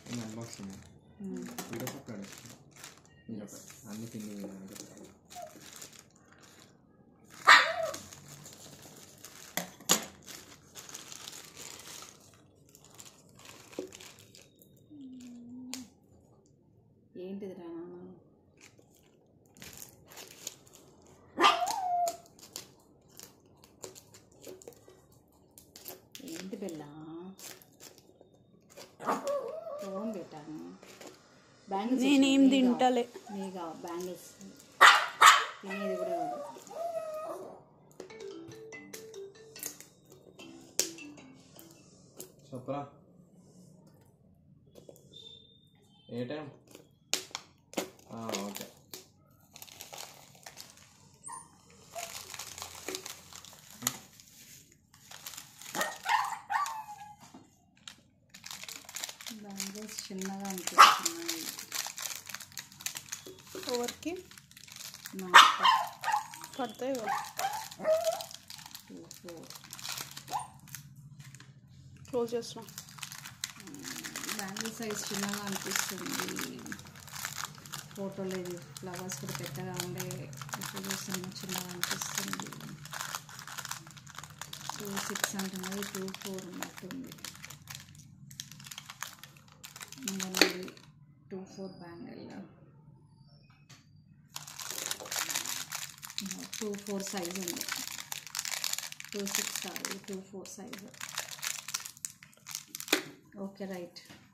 నేను unboxing video పక్కన మీరు ఒక అన్ని తిండి ఏంటిది రా నాన్న ఏంటి బెల్ల ఫోన్ పెట్టాను బ్యాంగిల్స్ నేనేం తింటలే నీగా బ్యాంగిల్స్ తినేది కూడా కాదు చెప్పరా ఏ టైం ఓకే బ్యాంగిల్స్ చిన్నగా అనిపిస్తున్నాయి ఎవరికి నాకు పడతాయి కదా. టూ ఫోర్ క్లోజ్ చేస్తున్నా బ్యాంగిల్ సైజ్ చిన్నగా అనిపిస్తుంది ఫోటోలో ఇది ఫ్లవర్స్ కూడా పెద్దగా ఉండే ఇప్పుడు చూస్తున్న చిన్నగా అనిపిస్తుంది టూ సిక్స్ అంటున్నది టూ ఫోర్ ఉన్నట్టుంది ఇంకా మరి two four bangle two four size ఉంది టూ సిక్స్ కాదు two four size okay right